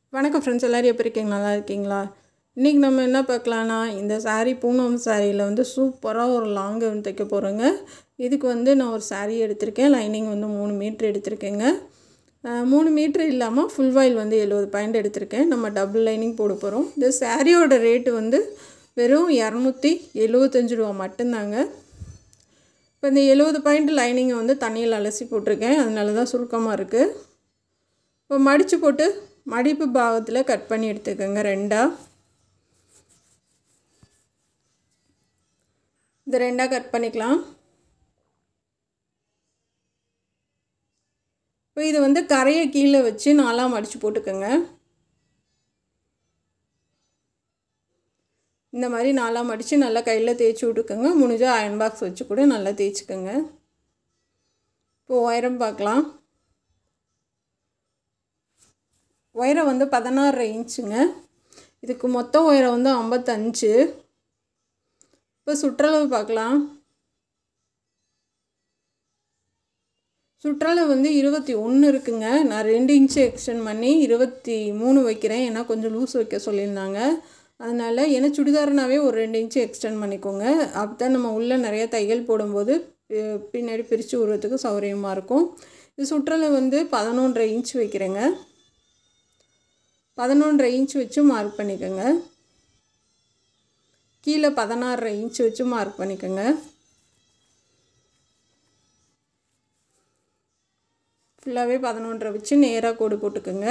வணக்கம் ஃப்ரெண்ட்ஸ் எல்லோரும் எப்படி இருக்கீங்க நல்லா இருக்கீங்களா இன்றைக்கி நம்ம என்ன பார்க்கலான்னா இந்த saree பூனம் சாரியில் வந்து சூப்பராக ஒரு லாங் கவுன் தைக்க போகிறோங்க இதுக்கு வந்து நான் ஒரு saree எடுத்திருக்கேன் லைனிங் வந்து மூணு மீட்ரு எடுத்திருக்கேங்க அஹ், மூணு மீட்ரு இல்லாமல் ஃபுல் வாயில் வந்து எழுபது பாயிண்ட் எடுத்திருக்கேன் நம்ம டபுள் லைனிங் போட போகிறோம் இந்த சாரியோட ரேட்டு வந்து வெறும் இரநூத்தி எழுபத்தஞ்சு ரூபா மட்டும்தாங்க இப்போ இந்த எழுபது பாயிண்ட் லைனிங்கை வந்து தண்ணியில் அலசி போட்டிருக்கேன் அதனால தான் சுருக்கமாக இருக்குது இப்போ மடித்து போட்டு மடிப்பு பாகத்தில் கட் பண்ணி எடுத்துக்கோங்க ரெண்டாக இந்த ரெண்டாக கட் பண்ணிக்கலாம் இப்போ இது வந்து கரையை கீழே வச்சு நாலாக மடித்து போட்டுக்கோங்க இந்த மாதிரி நாலாக மடித்து நல்லா கையில் தேய்ச்சி விட்டுக்கோங்க முடிஞ்சால் அயன் பாக்ஸ் வச்சு கூட நல்லா தேய்ச்சிக்கோங்க இப்போ உயரம் பார்க்கலாம் உயரம் வந்து பதினாறு இன்ச்சுங்க இதுக்கு மொத்தம் உயரம் வந்து ஐம்பத்தஞ்சு இப்போ சுற்றளவு பார்க்கலாம் சுற்றளவு வந்து இருபத்தி ஒன்று இருக்குங்க நான் ரெண்டு இன்ச்சு எக்ஸ்டெண்ட் பண்ணி இருபத்தி மூணு வைக்கிறேன் ஏன்னா கொஞ்சம் லூஸ் வைக்க சொல்லியிருந்தாங்க அதனால் ஏன்னா சுடிதார்னாவே ஒரு ரெண்டு இன்ச்சு எக்ஸ்டெண்ட் பண்ணிக்கோங்க அப்போ தான் நம்ம உள்ளே நிறைய தையல் போடும்போது பி- பின்னாடி பிரித்து விடுறதுக்கு சௌகரியமாக இருக்கும் இது சுற்றளவு வந்து பதினொன்றரை இன்ச் வைக்கிறேங்க பதினொன்றரை இன்ச் வச்சு மார்க் பண்ணிக்கோங்க கீழே பதினாறரை இன்ச் வச்சு மார்க் பண்ணிக்கோங்க ஃபுல்லாகவே பதினொன்றரை வச்சு நேராக கோடு போட்டுக்கோங்க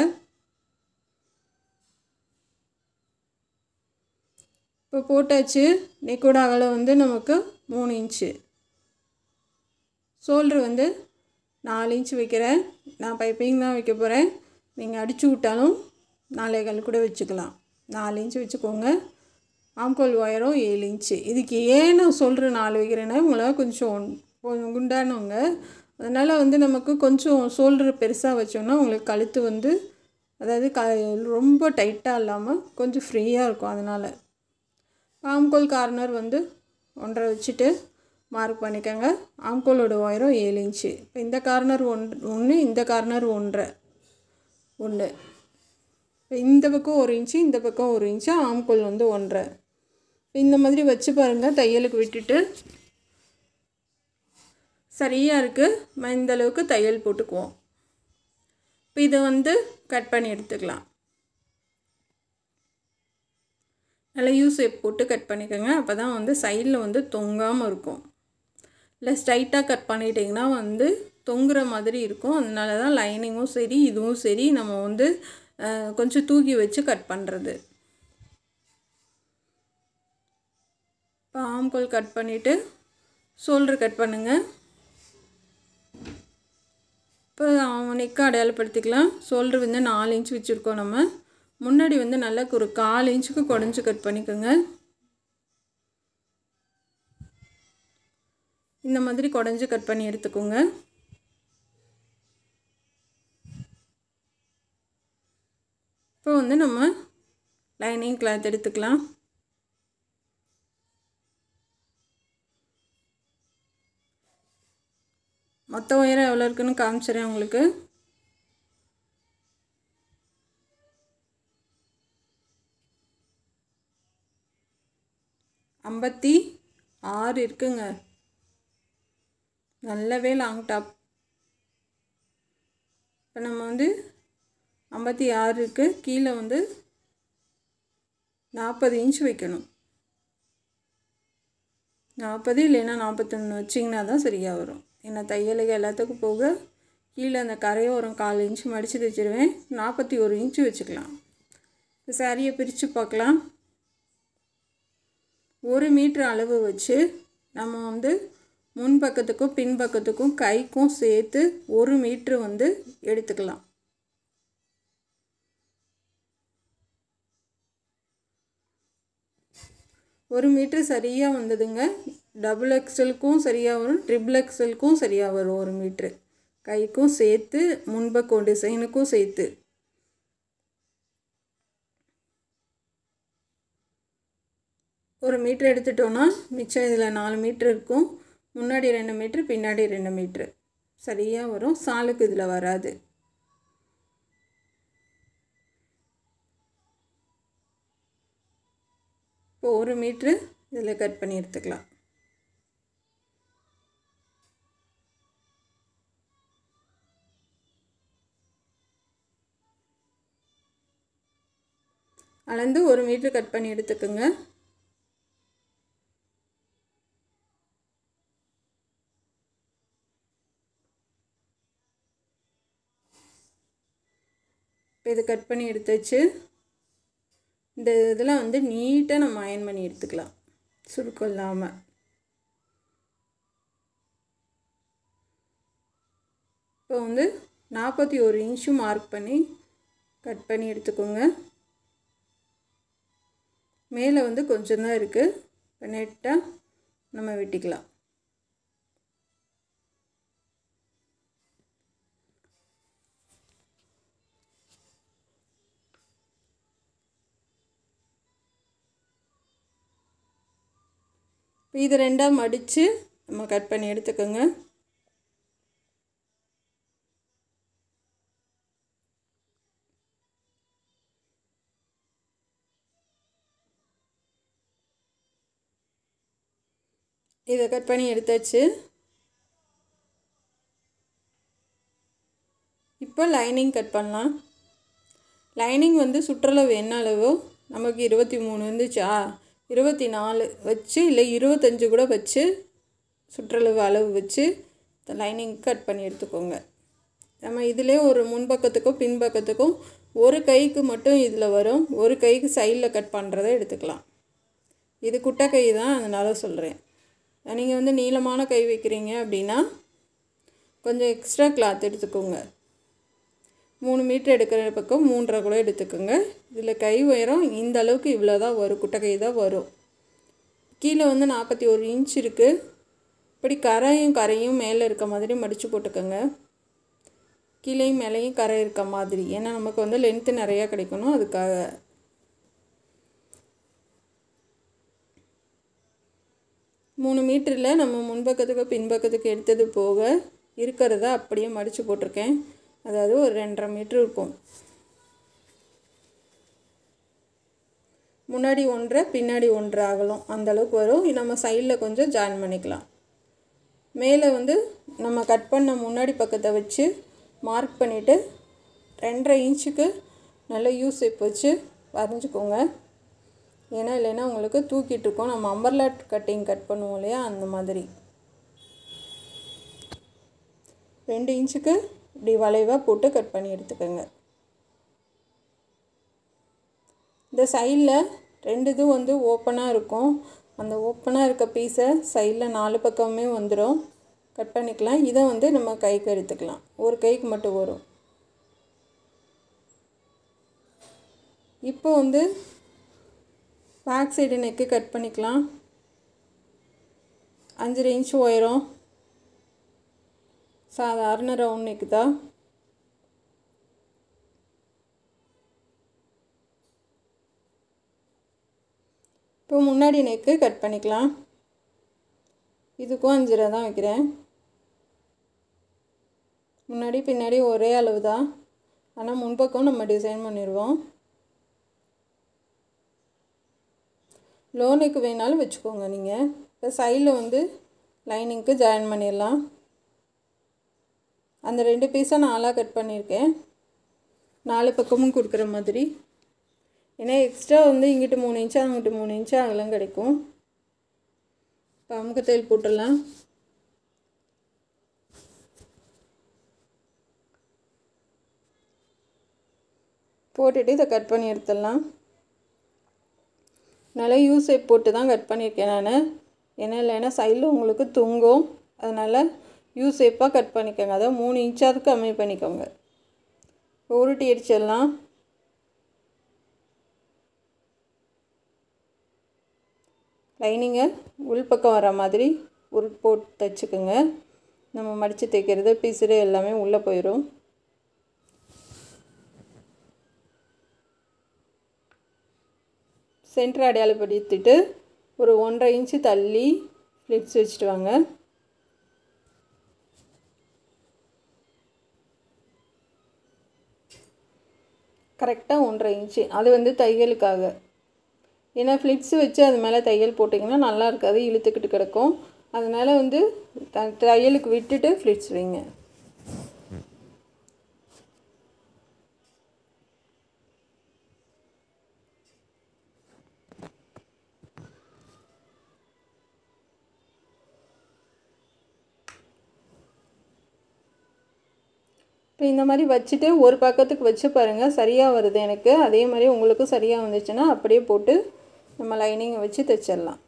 இப்போ போட்டாச்சு நெக்கோட அகலம் வந்து நமக்கு மூணு இன்ச்சு ஷோல்ட்ரு வந்து நாலு இன்ச் வைக்கிறேன் நான் பைப்பிங் தான் வைக்க போகிறேன் நீங்கள் அடிச்சு விட்டாலும் நாலே கால் கூட வச்சுக்கலாம் நாலு இன்ச் வச்சுக்கோங்க ஆம்கோல் ஒயரும் ஏழு இன்ச்சு இதுக்கு ஏன் நான் சொல்கிறேன் நாலு வைக்கிறேன்னா உங்களால் கொஞ்சம் கொஞ்சம் குண்டானவங்க அதனால் வந்து நமக்கு கொஞ்சம் ஷோல்டர் பெருசாக வச்சோம்னா உங்களுக்கு கழுத்து வந்து அதாவது க ரொம்ப டைட்டாக இல்லாமல் கொஞ்சம் ஃப்ரீயாக இருக்கும் அதனால் ஆம்கோல் கார்னர் வந்து ஒன்றரை வச்சுட்டு மார்க் பண்ணிக்கோங்க ஆம்கோலோட உயரம் ஏழு இன்ச்சு இப்போ இந்த கார்னர் ஒன் ஒன்று இந்த கார்னர் ஒன்றரை ஒன்று இப்போ இந்த பக்கம் ஒரு இன்ச்சு இந்த பக்கம் ஒரு இன்ச்சு ஆம்கோல் வந்து ஒன்றரை இப்போ இந்த மாதிரி வச்சு பாருங்கள் தையலுக்கு விட்டுட்டு சரியாக இருக்குது நம்ம இந்த அளவுக்கு தையல் போட்டுக்குவோம் இப்போ இதை வந்து கட் பண்ணி எடுத்துக்கலாம் நல்லா யூ ஷேப் போட்டு கட் பண்ணிக்கோங்க அப்போ தான் வந்து சைடில் வந்து தொங்காமல் இருக்கும் இல்லை ஸ்ட்ரைட்டாக கட் பண்ணிட்டிங்கன்னா வந்து தொங்குற மாதிரி இருக்கும் அதனால தான் லைனிங்கும் சரி இதுவும் சரி நம்ம வந்து அஹ், கொஞ்சம் தூக்கி வச்சு கட் பண்ணுறது இப்போ ஆம்கோல் கட் பண்ணிவிட்டு ஷோல்டர் கட் பண்ணுங்கள் இப்போ நெக்கை அடையாளப்படுத்திக்கலாம் ஷோல்டர் வந்து நாலு இன்ச் வச்சுருக்கோம் நம்ம முன்னாடி வந்து நல்லா ஒரு கால் இன்ச்சுக்கு குடஞ்சி கட் பண்ணிக்கோங்க இந்த மாதிரி குடஞ்சி கட் பண்ணி எடுத்துக்கோங்க இப்போ வந்து நம்ம லைனிங் கிளாத் எடுத்துக்கலாம் மொத்த உயரம் எவ்வளோ இருக்குன்னு காமிச்சிடுறேன் உங்களுக்கு ஐம்பத்தி ஆறு இருக்குங்க நல்லாவே லாங் டாப் இப்போ நம்ம வந்து ஐம்பத்தி ஆறு இருக்குது கீழே வந்து நாற்பது இன்ச் வைக்கணும் நாற்பது இல்லைன்னா நாற்பத்தொன்று வச்சிங்கன்னா தான் சரியாக வரும் ஏன்னா தையலுக்கு எல்லாத்துக்கும் போக கீழே அந்த கரையோரம் கால் இன்ச்சு மடித்து தைச்சிருவேன் நாற்பத்தி ஒரு இன்ச்சு வச்சுக்கலாம் இந்த சாரியை பிரித்து பார்க்கலாம் ஒரு மீட்ரு அளவு வச்சு நம்ம வந்து முன் பக்கத்துக்கும் பின் பக்கத்துக்கும் கைக்கும் சேர்த்து ஒரு மீட்ரு வந்து எடுத்துக்கலாம் ஒரு மீட்ரு சரியாக வந்ததுங்க டபுள் எக்ஸலுக்கும் சரியாக வரும் ட்ரிபிள் எக்ஸலுக்கும் சரியாக வரும் ஒரு மீட்ரு கைக்கும் சேர்த்து முன்பக்கம் டிசைனுக்கும் சேர்த்து ஒரு மீட்ரு எடுத்துட்டோன்னா மிச்சம் இதில் நாலு மீட்ரு இருக்கும் முன்னாடி ரெண்டு மீட்ரு பின்னாடி ரெண்டு மீட்ரு சரியாக வரும் சாலுக்கு இதில் வராது இப்போ ஒரு மீட்ரு இதில் கட் பண்ணி எடுத்துக்கலாம் அளந்து ஒரு மீட்ரு கட் பண்ணி எடுத்துக்கோங்க இப்போ இது கட் பண்ணி எடுத்தாச்சு இந்த இதெல்லாம் வந்து நீட்டாக நம்ம அயன் பண்ணி எடுத்துக்கலாம் சுருக்கம் இல்லாமல் இப்போ வந்து நாற்பத்தி ஒரு இன்ச்சும் மார்க் பண்ணி கட் பண்ணி எடுத்துக்கோங்க மேலே வந்து கொஞ்சம் தான் இருக்குது இப்போ நெட்டாக நம்ம வெட்டிக்கலாம் இப்போ இது ரெண்டாக மடித்து நம்ம கட் பண்ணி எடுத்துக்கோங்க இதை கட் பண்ணி எடுத்தாச்சு இப்போ லைனிங் கட் பண்ணலாம் லைனிங் வந்து சுற்றளவு என்ன அளவோ நமக்கு இருபத்தி மூணு இருந்துச்சா இருபத்தி நாலு வச்சு இல்லை இருபத்தஞ்சு கூட வச்சு சுற்றளவு அளவு வச்சு லைனிங் கட் பண்ணி எடுத்துக்கோங்க நம்ம இதிலே ஒரு முன்பக்கத்துக்கும் பின்பக்கத்துக்கும் ஒரு கைக்கு மட்டும் இதில் வரும் ஒரு கைக்கு சைடில் கட் பண்ணுறதை எடுத்துக்கலாம் இது குட்டை கை தான் அதனால சொல்கிறேன் நீங்கள் வந்து நீளமான கை வைக்கிறீங்க அப்படின்னா கொஞ்சம் எக்ஸ்ட்ரா கிளாத் எடுத்துக்கோங்க மூணு மீட்டர் எடுக்கிற பக்கம் மூன்றரை கூட எடுத்துக்கோங்க இதில் கை உயரம் இந்த அளவுக்கு இவ்வளோ தான் வரும் குட்டை கை தான் வரும் கீழே வந்து நாற்பத்தி ஒரு இன்ச் இருக்குது இப்படி கரையும் கரையும் மேலே இருக்க மாதிரி மடித்து போட்டுக்கோங்க கீழேயும் மேலேயும் கரை இருக்க மாதிரி ஏன்னா நமக்கு வந்து லென்த்து நிறையா கிடைக்கணும் அதுக்காக மூணு மீட்டரில் நம்ம முன்பக்கத்துக்கு பின்பக்கத்துக்கு எடுத்தது போக இருக்கிறத அப்படியே மடித்து போட்டிருக்கேன் அதாவது ஒரு ரெண்டரை மீட்ரு இருக்கும் முன்னாடி ஒன்றரை பின்னாடி ஒன்றரை ஆகலாம் அந்தளவுக்கு வரும் நம்ம சைடில் கொஞ்சம் ஜாயின் பண்ணிக்கலாம் மேலே வந்து நம்ம கட் பண்ண முன்னாடி பக்கத்தை வச்சு மார்க் பண்ணிவிட்டு ரெண்டரை இன்ச்சுக்கு நல்ல யூஸ் வச்சு வரைஞ்சிக்கோங்க ஏன்னா இல்லைன்னா உங்களுக்கு தூக்கிட்டு இருக்கோம் நம்ம அம்பர்லா கட்டிங் கட் பண்ணுவோம் இல்லையா அந்த மாதிரி ரெண்டு இன்ச்சுக்கு இப்படி வளைவாக போட்டு கட் பண்ணி எடுத்துக்கோங்க இந்த சைடில் ரெண்டு இதுவும் வந்து ஓப்பனாக இருக்கும் அந்த ஓப்பனாக இருக்க பீஸை சைடில் நாலு பக்கமுமே வந்துடும் கட் பண்ணிக்கலாம் இதை வந்து நம்ம கைக்கு எடுத்துக்கலாம் ஒரு கைக்கு மட்டும் வரும் இப்போ வந்து பேக் சைடு நெக்கு கட் பண்ணிக்கலாம் அஞ்சரை இன்ச் உயரம் சாதாரண ரவுண்ட் நெக்கு தான் இப்போ முன்னாடி நெக்கு கட் பண்ணிக்கலாம் இதுக்கும் அஞ்சரை தான் வைக்கிறேன் முன்னாடி பின்னாடி ஒரே அளவு தான் ஆனால் முன்பக்கம் நம்ம டிசைன் பண்ணிடுவோம் லோனுக்கு வேணாலும் வச்சுக்கோங்க நீங்கள் இப்போ சைடில் வந்து லைனிங்க்கு ஜாயின் பண்ணிடலாம் அந்த ரெண்டு பீஸை நாலாக கட் பண்ணியிருக்கேன் நாலு பக்கமும் கொடுக்குற மாதிரி ஏன்னா எக்ஸ்ட்ரா வந்து இங்கிட்டு மூணு இன்ச்சு அங்கிட்டு மூணு இன்ச்சு அகலம் கிடைக்கும் இப்போ அமுக்கு தையல் போட்டுடலாம் போட்டுட்டு இதை கட் பண்ணி எடுத்துடலாம் நல்லா யூ ஷேப் போட்டு தான் கட் பண்ணியிருக்கேன் நான் ஏன்னா இல்லைன்னா சைடில் உங்களுக்கு தொங்கும் அதனால் யூ ஷேப்பாக கட் பண்ணிக்கோங்க அதாவது மூணு இன்ச்சாவது கம்மி பண்ணிக்கோங்க உருட்டி அடிச்சிடலாம் லைனிங்கை உள்பக்கம் வர மாதிரி உருட் போட்டு தைச்சிக்கோங்க நம்ம மடித்து தைக்கிறது பீஸுடு எல்லாமே உள்ளே போயிடும் சென்டர் அடையாளப்படுத்திட்டு ஒரு ஒன்றரை இன்ச்சு தள்ளி ஃப்ளிட்ஸ் வச்சுட்டு வாங்க கரெக்டாக ஒன்றரை இன்ச்சு அது வந்து தையலுக்காக ஏன்னா ஃப்ளிட்ஸ் வச்சு அது மேலே தையல் போட்டிங்கன்னா நல்லா இருக்காது இழுத்துக்கிட்டு கிடக்கும் அதனால் வந்து த தையலுக்கு விட்டுட்டு ஃப்ளிட்ஸ் வைங்க இப்போ இந்த மாதிரி வச்சுட்டு ஒரு பக்கத்துக்கு வச்சு பாருங்கள் சரியாக வருது எனக்கு அதே மாதிரி உங்களுக்கும் சரியாக வந்துச்சுன்னா அப்படியே போட்டு நம்ம லைனிங்கை வச்சு தைச்சிடலாம்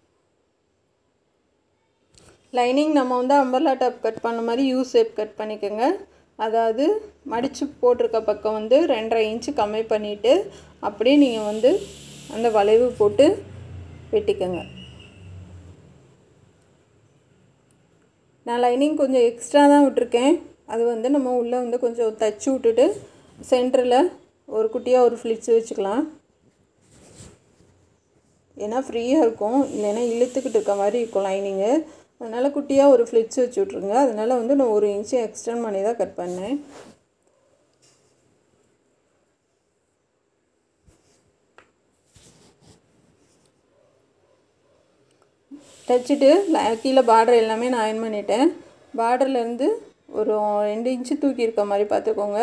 லைனிங் நம்ம வந்து அம்பர்லா டாப் கட் பண்ண மாதிரி யூ ஷேப் கட் பண்ணிக்கோங்க அதாவது மடித்து போட்டிருக்க பக்கம் வந்து ரெண்டரை இன்ச்சு கம்மி பண்ணிவிட்டு அப்படியே நீங்கள் வந்து அந்த வளைவு போட்டு வெட்டிக்கோங்க நான் லைனிங் கொஞ்சம் எக்ஸ்ட்ரா தான் விட்டுருக்கேன் அது வந்து நம்ம உள்ளே வந்து கொஞ்சம் தச்சு விட்டுட்டு சென்டரில் ஒரு குட்டியாக ஒரு ஃப்ளிட்ஸ் வச்சுக்கலாம் ஏன்னா ஃப்ரீயாக இருக்கும் இல்லைன்னா இழுத்துக்கிட்டு இருக்க மாதிரி இருக்கும் லைனிங்கு அதனால் குட்டியாக ஒரு ஃப்ளிட்ஸ் வச்சு விட்ருங்க அதனால் வந்து நான் ஒரு இன்ச்சு எக்ஸ்டெண்ட் பண்ணி தான் கட் பண்ணேன் தைச்சிட்டு கீழே பார்டர் எல்லாமே நான் அயன் பண்ணிட்டேன் பார்டர்லேருந்து ஒரு ரெண்டு இன்ச்சு தூக்கி இருக்க மாதிரி பார்த்துக்கோங்க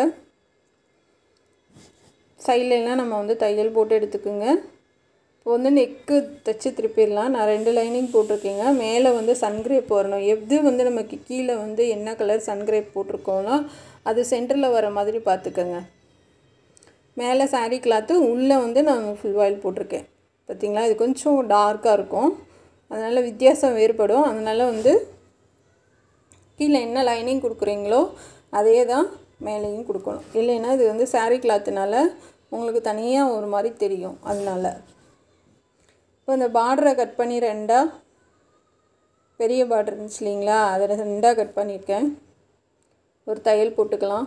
சைட்லலாம் நம்ம வந்து தையல் போட்டு எடுத்துக்கோங்க இப்போ வந்து நெக்கு தைச்சி திருப்பிடலாம் நான் ரெண்டு லைனிங் போட்டிருக்கேங்க மேலே வந்து சன்கிரேப் வரணும் எது வந்து நமக்கு கீழே வந்து என்ன கலர் சன்கிரேப் போட்டிருக்கோம்னா அது சென்டரில் வர மாதிரி பார்த்துக்கோங்க மேலே சாரீ கிளாத்து உள்ளே வந்து நான் ஃபுல் ஆயில் போட்டிருக்கேன் பார்த்திங்களா இது கொஞ்சம் டார்க்காக இருக்கும் அதனால் வித்தியாசம் வேறுபடும் அதனால் வந்து கீழே என்ன லைனிங் கொடுக்குறீங்களோ அதே தான் மேலேயும் கொடுக்கணும் இல்லைன்னா இது வந்து சாரீ கிளாத்துனால உங்களுக்கு தனியாக ஒரு மாதிரி தெரியும் அதனால இப்போ இந்த பார்டரை கட் பண்ணி ரெண்டாக பெரிய பார்டர் இருந்துச்சு இல்லைங்களா அதை ரெண்டாக கட் பண்ணியிருக்கேன் ஒரு தையல் போட்டுக்கலாம்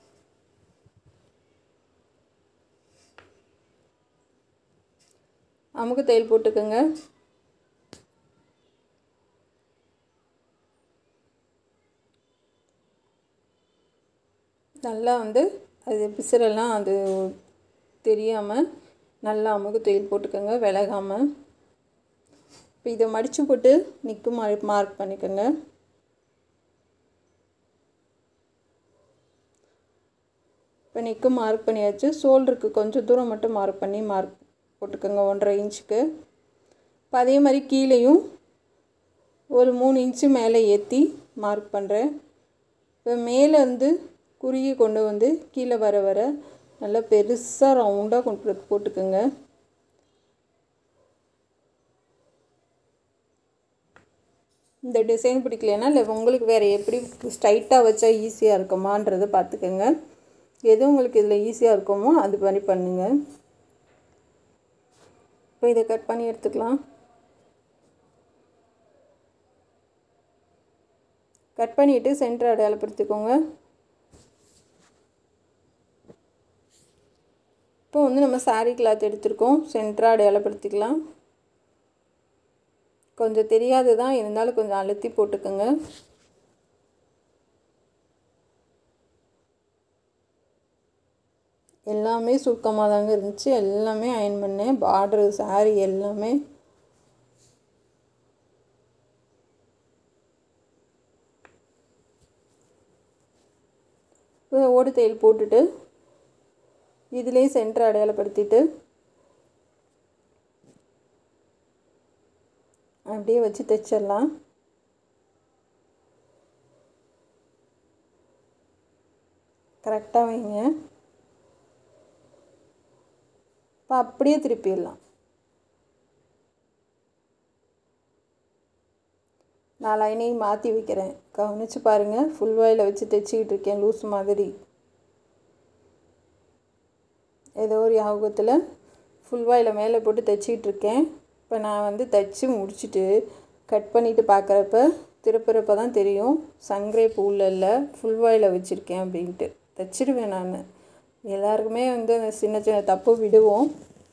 அமுக்கு தையல் போட்டுக்கோங்க நல்லா வந்து அது பிசுரெல்லாம் அது தெரியாமல் நல்லா அமுகு தையல் போட்டுக்கோங்க விலகாமல் இப்போ இதை மடித்து போட்டு நிற்கும் மார்க் மார்க் பண்ணிக்கோங்க இப்போ நிற்கும் மார்க் பண்ணியாச்சு ஷோல்டருக்கு கொஞ்சம் தூரம் மட்டும் மார்க் பண்ணி மார்க் போட்டுக்கோங்க ஒன்றரை இன்ச்சுக்கு இப்போ அதே மாதிரி கீழேயும் ஒரு மூணு இன்ச்சு மேலே ஏற்றி மார்க் பண்ணுறேன் இப்போ மேலே வந்து குறுகி கொண்டு வந்து கீழே வர வர நல்லா பெருசாக ரவுண்டாக கொண்டு போட்டுக்கோங்க இந்த டிசைன் பிடிக்கலனா இல்லை உங்களுக்கு வேறு எப்படி ஸ்ட்ரைட்டாக வச்சா ஈஸியாக இருக்குமான்றதை பார்த்துக்கோங்க எது உங்களுக்கு இதில் ஈஸியாக இருக்குமோ அது மாதிரி பண்ணுங்கள் இப்போ இதை கட் பண்ணி எடுத்துக்கலாம் கட் பண்ணிவிட்டு சென்டர் அடையாளப்படுத்திக்கோங்க இப்போ வந்து நம்ம சாரீ கிளாத் எடுத்திருக்கோம் சென்டராக அடையாளப்படுத்திக்கலாம் கொஞ்சம் தெரியாது தான் இருந்தாலும் கொஞ்சம் அழுத்தி போட்டுக்கோங்க எல்லாமே சுருக்கமாக தாங்க இருந்துச்சு எல்லாமே அயன் பண்ணேன் பார்டரு சாரீ எல்லாமே ஓடு தையல் போட்டுட்டு இதிலே சென்டர் அடையாளப்படுத்திட்டு அப்படியே வச்சு தைச்சிடலாம் கரெக்டாக வைங்க இப்போ அப்படியே திருப்பிடலாம் நான் லைனையும் மாற்றி வைக்கிறேன் கவனித்து பாருங்கள் ஃபுல் வாயில் வச்சு தைச்சிக்கிட்டு இருக்கேன் லூஸ் மாதிரி ஏதோ ஒரு யாபகத்தில் ஃபுல் வாயில் மேலே போட்டு தைச்சிக்கிட்டு இருக்கேன் இப்போ நான் வந்து தைச்சி முடிச்சுட்டு கட் பண்ணிவிட்டு பார்க்குறப்ப திருப்புறப்ப தான் தெரியும் சன்கிரேப் உள்ள இல்லை ஃபுல் வாயில் வச்சுருக்கேன் அப்படின்ட்டு தைச்சிடுவேன் நான் எல்லாருக்குமே வந்து அந்த சின்ன சின்ன தப்பு விடுவோம்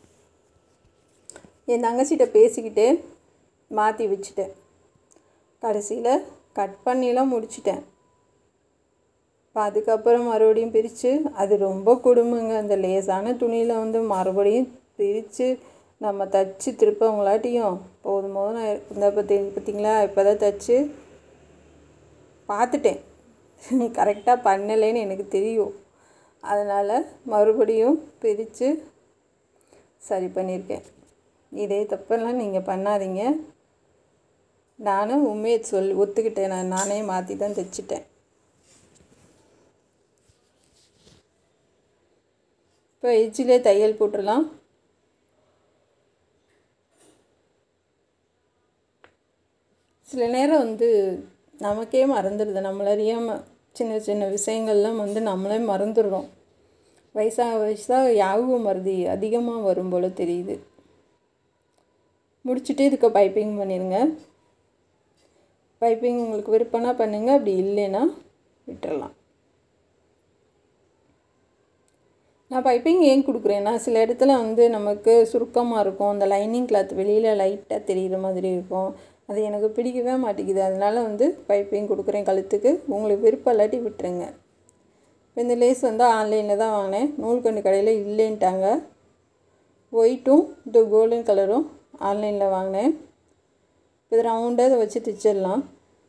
என் தங்கச்சிகிட்ட பேசிக்கிட்டு மாற்றி வச்சுட்டேன் கடைசியில் கட் பண்ணிலாம் முடிச்சிட்டேன் இப்போ அதுக்கப்புறம் மறுபடியும் பிரித்து அது ரொம்ப கொடுமைங்க அந்த லேசான துணியில் வந்து மறுபடியும் பிரித்து நம்ம தச்சு திருப்பவங்களாட்டியும் போதும் போதும் இந்த பற்றி பார்த்தீங்களா இப்போ தான் தச்சு பார்த்துட்டேன் கரெக்டாக பண்ணலைன்னு எனக்கு தெரியும் அதனால் மறுபடியும் பிரித்து சரி பண்ணியிருக்கேன் இதே தப்பெல்லாம் நீங்கள் பண்ணாதீங்க நானும் உண்மையை சொல்லி ஒத்துக்கிட்டேன் நான் நானே மாற்றி தான் தைச்சிட்டேன் இப்போ எஜ்ஜிலே தையல் போட்டுடலாம் சில நேரம் வந்து நமக்கே மறந்துடுது நம்மள அறியாமல் சின்ன சின்ன விஷயங்கள்லாம் வந்து நம்மளே மறந்துடுறோம் வயசாக வயசாக ஞாபகம் மருதி அதிகமாக வரும் போல் தெரியுது முடிச்சுட்டு இதுக்கு பைப்பிங் பண்ணிடுங்க பைப்பிங் உங்களுக்கு விருப்பம்னா பண்ணுங்கள் அப்படி இல்லைன்னா விட்டுறலாம் நான் பைப்பிங் ஏன் கொடுக்குறேன்னா சில இடத்துல வந்து நமக்கு சுருக்கமாக இருக்கும் அந்த லைனிங் கிளாத் வெளியில் லைட்டாக தெரிகிற மாதிரி இருக்கும் அது எனக்கு பிடிக்கவே மாட்டேங்குது அதனால் வந்து பைப்பிங் கொடுக்குறேன் கழுத்துக்கு உங்களுக்கு விருப்பம் இல்லாட்டி விட்டுருங்க இப்போ இந்த லேஸ் வந்து ஆன்லைனில் தான் வாங்கினேன் நூல்கண்டு கடையில் இல்லைன்ட்டாங்க ஒயிட்டும் இந்த கோல்டன் கலரும் ஆன்லைனில் வாங்கினேன் இது ரவுண்டாக இதை வச்சு தைச்சிடலாம்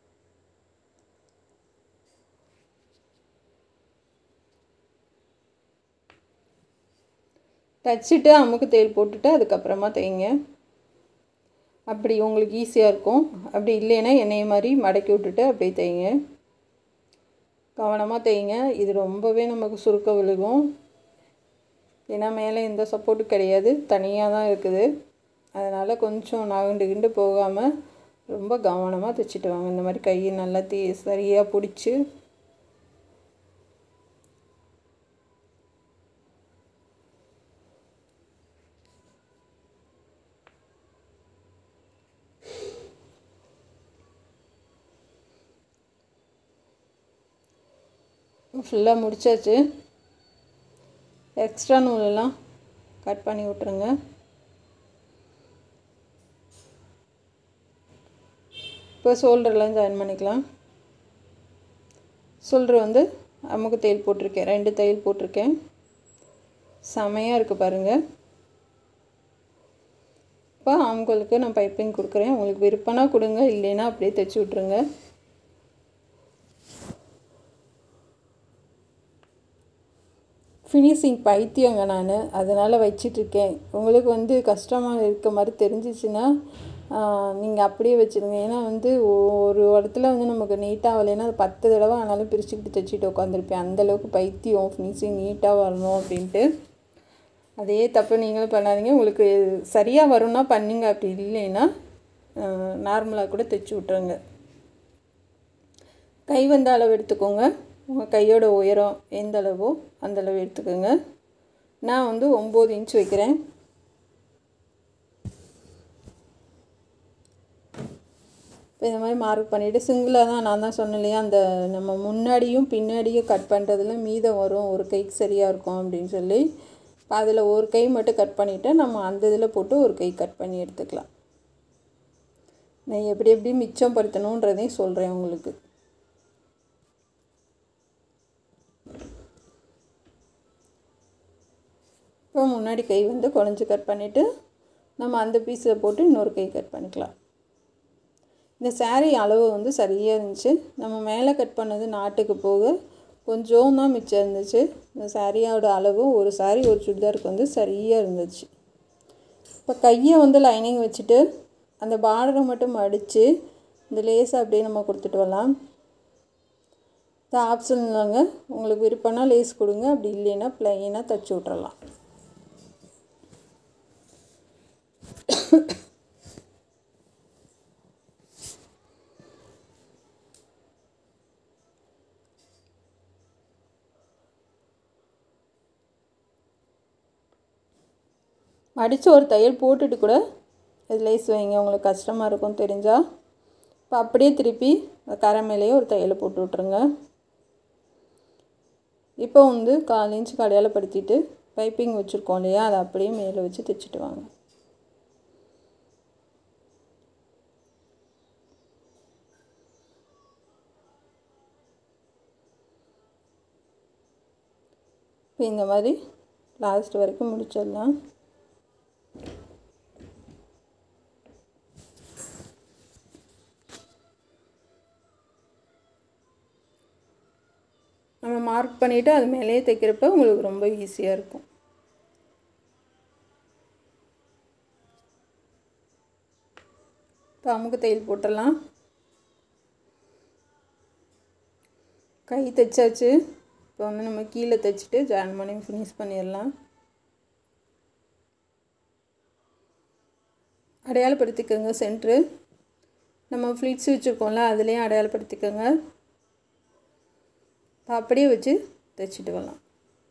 தைச்சிட்டு அமுக்கு தேல் போட்டுட்டு அதுக்கப்புறமா தைங்க அப்படி உங்களுக்கு ஈஸியாக இருக்கும் அப்படி இல்லைன்னா என்னைய மாதிரி மடக்கி விட்டுட்டு அப்படியே தைங்க கவனமாக தைங்க இது ரொம்பவே நமக்கு சுருக்க விழுகும் ஏன்னா மேலே எந்த சப்போர்ட்டும் கிடையாது தனியாக தான் இருக்குது அதனால் கொஞ்சம் நகண்டு கிண்டு போகாமல் ரொம்ப கவனமாக தைச்சிட்டு வாங்க இந்த மாதிரி கையை நல்லா தீ சரியாக பிடிச்சி ஃபுல்லாக முடிச்சாச்சு எக்ஸ்ட்ரா நூலெல்லாம் கட் பண்ணி விட்ருங்க இப்போ ஷோல்டர்லாம் ஜாயின் பண்ணிக்கலாம் ஷோல்டர் வந்து அமுக்கு தையல் போட்டிருக்கேன் ரெண்டு தையல் போட்டிருக்கேன் செமையாக இருக்குது பாருங்கள் இப்போ அவங்களுக்கு நான் பைப்பிங் கொடுக்குறேன் உங்களுக்கு விருப்பம்னா கொடுங்க இல்லைன்னா அப்படியே தைச்சி விட்ருங்க ஃபினிஷிங் பைத்தியங்க நான் அதனால் வச்சிட்ருக்கேன் உங்களுக்கு வந்து கஷ்டமாக இருக்க மாதிரி தெரிஞ்சிச்சுன்னா நீங்கள் அப்படியே வச்சுருங்க ஏன்னா வந்து ஒரு இடத்துல வந்து நமக்கு நீட்டாக ஆகலைன்னா அது பத்து தடவை ஆனாலும் பிரிச்சுக்கிட்டு தைச்சிட்டு உட்காந்துருப்பேன் அந்தளவுக்கு பைத்தியம் ஃபினிஷிங் நீட்டாக வரணும் அப்படின்ட்டு அதே தப்பு நீங்களும் பண்ணாதீங்க உங்களுக்கு சரியாக வரும்னா பண்ணுங்க அப்படி இல்லைன்னா நார்மலாக கூட தைச்சி விட்ருங்க கை வந்த அளவு எடுத்துக்கோங்க உங்கள் கையோட உயரம் எந்த அளவோ அந்த அளவு எடுத்துக்கோங்க நான் வந்து ஒம்பது இன்ச் வைக்கிறேன் இப்போ இந்த மாதிரி மார்க் பண்ணிவிட்டு சிங்கிளாக தான் நான் தான் சொன்னேன் இல்லையா அந்த நம்ம முன்னாடியும் பின்னாடியும் கட் பண்ணுறதுல மீதம் வரும் ஒரு கைக்கு சரியாக இருக்கும் அப்படின்னு சொல்லி இப்போ அதில் ஒரு கை மட்டும் கட் பண்ணிவிட்டு நம்ம அந்த இதில் போட்டு ஒரு கை கட் பண்ணி எடுத்துக்கலாம் நான் எப்படி எப்படி மிச்சம் படுத்தணுன்றதையும் சொல்கிறேன் உங்களுக்கு இப்போ முன்னாடி கை வந்து குழஞ்சி கட் பண்ணிவிட்டு நம்ம அந்த பீஸில் போட்டு இன்னொரு கை கட் பண்ணிக்கலாம் இந்த சேரீ அளவு வந்து சரியாக இருந்துச்சு நம்ம மேலே கட் பண்ணது நாட்டுக்கு போக கொஞ்சம் தான் மிச்சம் இருந்துச்சு இந்த சாரியோட அளவு ஒரு சாரீ ஒரு சுடிதாருக்கு வந்து சரியாக இருந்துச்சு இப்போ கையை வந்து லைனிங் வச்சுட்டு அந்த பார்டரை மட்டும் மடித்து இந்த லேஸை அப்படியே நம்ம கொடுத்துட்டு வரலாம் இது ஆப்ஷன் இல்லைங்க உங்களுக்கு விருப்பம்னா லேஸ் கொடுங்க அப்படி இல்லைன்னா ப்ளைனாக தைச்சி விட்றலாம் மடித்து ஒரு தையல் போட்டுட்டு கூட இது லேஸ் வைங்க உங்களுக்கு கஷ்டமாக இருக்கும் தெரிஞ்சால் இப்போ அப்படியே திருப்பி கரை மேலேயே ஒரு தையல் போட்டு விட்ருங்க இப்போ வந்து கால் இன்ச் கடையாளப்படுத்திட்டு பைப்பிங் வச்சுருக்கோம் இல்லையா அதை அப்படியே மேலே வச்சு தைச்சிட்டு வாங்க இப்போ இந்த மாதிரி லாஸ்ட் வரைக்கும் முடிச்சிடலாம் மார்க் பண்ணிவிட்டு அது மேலேயே தைக்கிறப்ப உங்களுக்கு ரொம்ப ஈஸியாக இருக்கும் இப்போ அமுக்கு தையல் போட்டுடலாம் கை தைச்சாச்சு இப்போ வந்து நம்ம கீழே தைச்சிட்டு ஜாயின் பண்ணி ஃபினிஷ் பண்ணிடலாம் அடையாளப்படுத்திக்கோங்க சென்ட்ரு நம்ம ஃப்ளீட்ஸ் வச்சுருக்கோம்ல அதுலேயும் அடையாளப்படுத்திக்கோங்க இப்போ அப்படியே வச்சு தைச்சிட்டு வரலாம்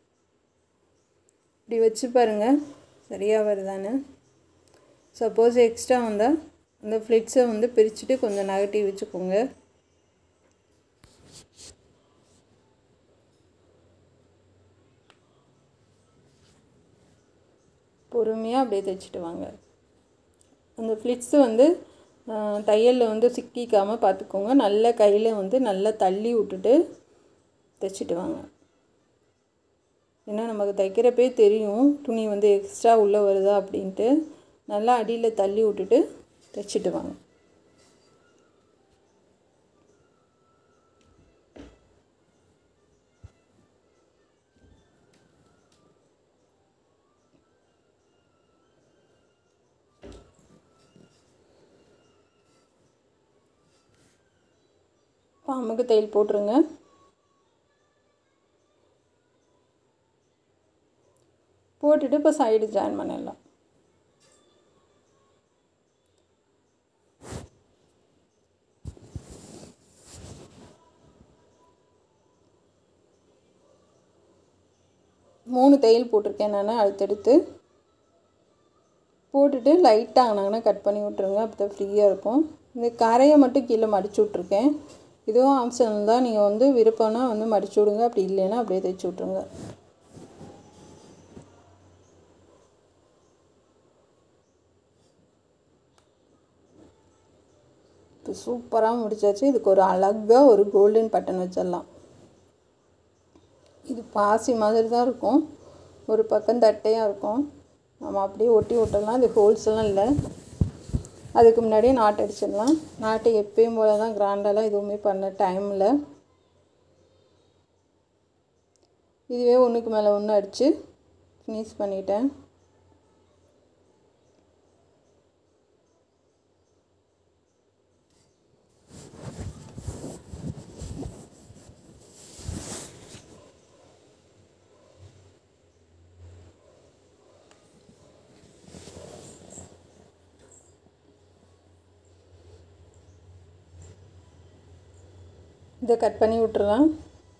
இப்படி வச்சு பாருங்கள் சரியாக வருதான்னு சப்போஸ் எக்ஸ்ட்ரா வந்தால் அந்த ஃப்ளிட்ஸை வந்து பிரிச்சுட்டு கொஞ்சம் நகட்டி வச்சுக்கோங்க பொறுமையாக அப்படியே தைச்சிட்டு வாங்க அந்த ஃப்ளிட்ஸு வந்து தையலில் வந்து சிக்கிக்காமல் பார்த்துக்கோங்க நல்ல கையில் வந்து நல்லா தள்ளி விட்டுட்டு தைச்சிட்டு வாங்க ஏன்னா நமக்கு தைக்கிறப்பே தெரியும் துணி வந்து எக்ஸ்ட்ரா உள்ளே வருதா அப்படின்ட்டு நல்லா அடியில் தள்ளி விட்டுட்டு தைச்சிட்டு வாங்க பாம்புக்கு தையல் போட்டுருங்க போட்டுட்டு இப்போ சைடு ஜாயின் பண்ணிடலாம் மூணு தையல் போட்டிருக்கேன் நான் அடுத்தடுத்து போட்டுட்டு லைட்டாக ஆனாங்கன்னா கட் பண்ணி விட்ருங்க அப்போ தான் ஃப்ரீயாக இருக்கும் இந்த கரையை மட்டும் கீழே மடிச்சு விட்ருக்கேன் இதுவும் ஆப்ஷன் தான் நீங்கள் வந்து விருப்பம்னா வந்து மடிச்சு விடுங்க அப்படி இல்லைன்னா அப்படியே தைச்சி விட்ருங்க இப்போ சூப்பராக முடிச்சாச்சு இதுக்கு ஒரு அழகாக ஒரு கோல்டன் பட்டன் வச்சிடலாம் இது பாசி மாதிரி தான் இருக்கும் ஒரு பக்கம் தட்டையாக இருக்கும் நம்ம அப்படியே ஒட்டி விட்டுடலாம் இது ஹோல்ஸ் எல்லாம் இல்லை அதுக்கு முன்னாடியே நாட்டு அடிச்சிடலாம் நாட்டு எப்பயும் போல தான் கிராண்டெல்லாம் எதுவுமே பண்ண டைமில் இதுவே ஒன்றுக்கு மேலே ஒன்று அடித்து ஃபினிஷ் பண்ணிட்டேன் இதை கட் பண்ணி விட்டுறலாம்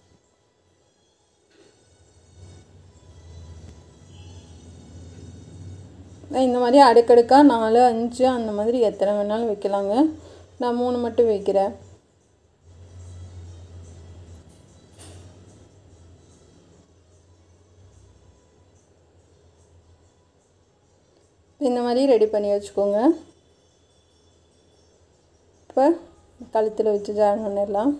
இந்த மாதிரி அடுக்கடுக்காக நாலு அஞ்சு அந்த மாதிரி எத்தனை வேணாலும் வைக்கலாங்க நான் மூணு மட்டும் வைக்கிறேன் இந்த மாதிரி ரெடி பண்ணி வச்சுக்கோங்க இப்போ கழுத்தில் வச்சு ஜாயின் பண்ணிடலாம்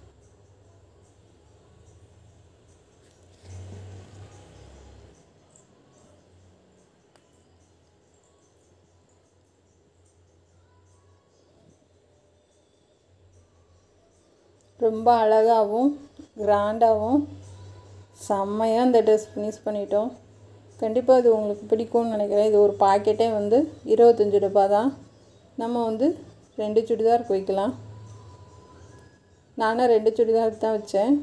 ரொம்ப அழகாகவும் கிராண்டாகவும் செம்மையாக இந்த ட்ரெஸ் ஃபினிஷ் பண்ணிட்டோம் கண்டிப்பாக இது உங்களுக்கு பிடிக்கும்னு நினைக்கிறேன் இது ஒரு பாக்கெட்டே வந்து இருபத்தஞ்சி ரூபா தான் நம்ம வந்து ரெண்டு சுடிதாருக்கு வைக்கலாம் நானும் ரெண்டு சுடிதாருக்கு தான் வச்சேன்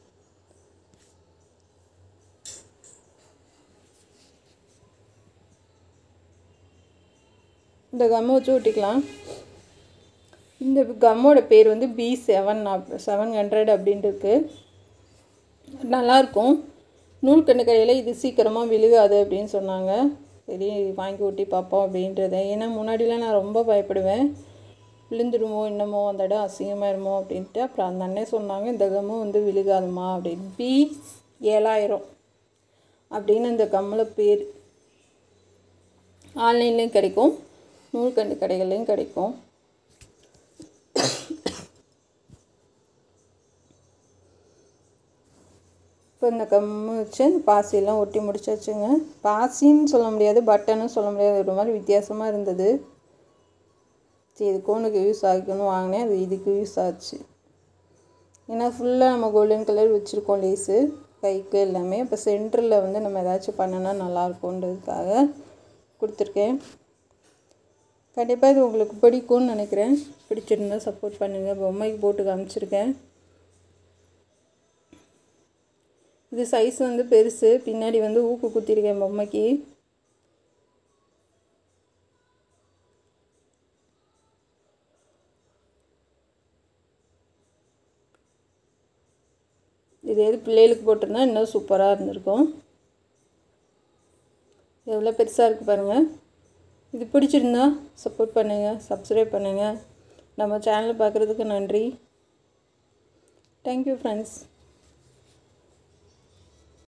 இந்த கம்மை வச்சு ஒட்டிக்கலாம் இந்த கம்மோட பேர் வந்து பி செவன் செவன் ஹண்ட்ரட் அப்படின்ட்டு இருக்குது நல்லாயிருக்கும் நூல்கண்டு கடையில் இது சீக்கிரமாக விழுகாது அப்படின்னு சொன்னாங்க சரி வாங்கி ஒட்டி பார்ப்போம் அப்படின்றத ஏன்னா முன்னாடிலாம் நான் ரொம்ப பயப்படுவேன் விழுந்துடுமோ என்னமோ அந்த இடம் அசிங்கமாயிருமோ அப்படின்ட்டு அப்புறம் அந்த அண்ணே சொன்னாங்க இந்த கம்மும் வந்து விழுகாதுமா அப்படின்னு பி ஏழாயிரம் அப்படின்னு இந்த கம்மில் பேர் ஆன்லைன்லேயும் கிடைக்கும் நூல்கண்டு கடைகள்லேயும் கிடைக்கும் இப்போ இந்த கம்மு வச்சு பாசியெல்லாம் ஒட்டி முடிச்சாச்சுங்க பாசின்னு சொல்ல முடியாது பட்டனும் சொல்ல முடியாது ஒரு மாதிரி வித்தியாசமாக இருந்தது சரி இது கோனுக்கு யூஸ் ஆகிக்கணும் வாங்கினேன் அது இதுக்கு யூஸ் ஆச்சு ஏன்னா ஃபுல்லாக நம்ம கோல்டன் கலர் வச்சுருக்கோம் லேஸு கைக்கு எல்லாமே இப்போ சென்டரில் வந்து நம்ம ஏதாச்சும் பண்ணனா நல்லாயிருக்குன்றதுக்காக கொடுத்துருக்கேன் கண்டிப்பாக இது உங்களுக்கு பிடிக்கும்னு நினைக்கிறேன் பிடிச்சிருந்தா சப்போர்ட் பண்ணுங்கள் பொம்மைக்கு போட்டு காமிச்சிருக்கேன் இது சைஸ் வந்து பெருசு பின்னாடி வந்து ஊக்கு குத்திருக்கேன் பொம்மைக்கு இது எது பிள்ளைகளுக்கு போட்டிருந்தா இன்னும் சூப்பராக இருந்திருக்கும் எவ்வளோ பெருசாக இருக்குது பாருங்கள் இது பிடிச்சிருந்தா சப்போர்ட் பண்ணுங்கள் சப்ஸ்கிரைப் பண்ணுங்கள் நம்ம சேனலை பார்க்குறதுக்கு நன்றி தேங்க்யூ ஃப்ரெண்ட்ஸ்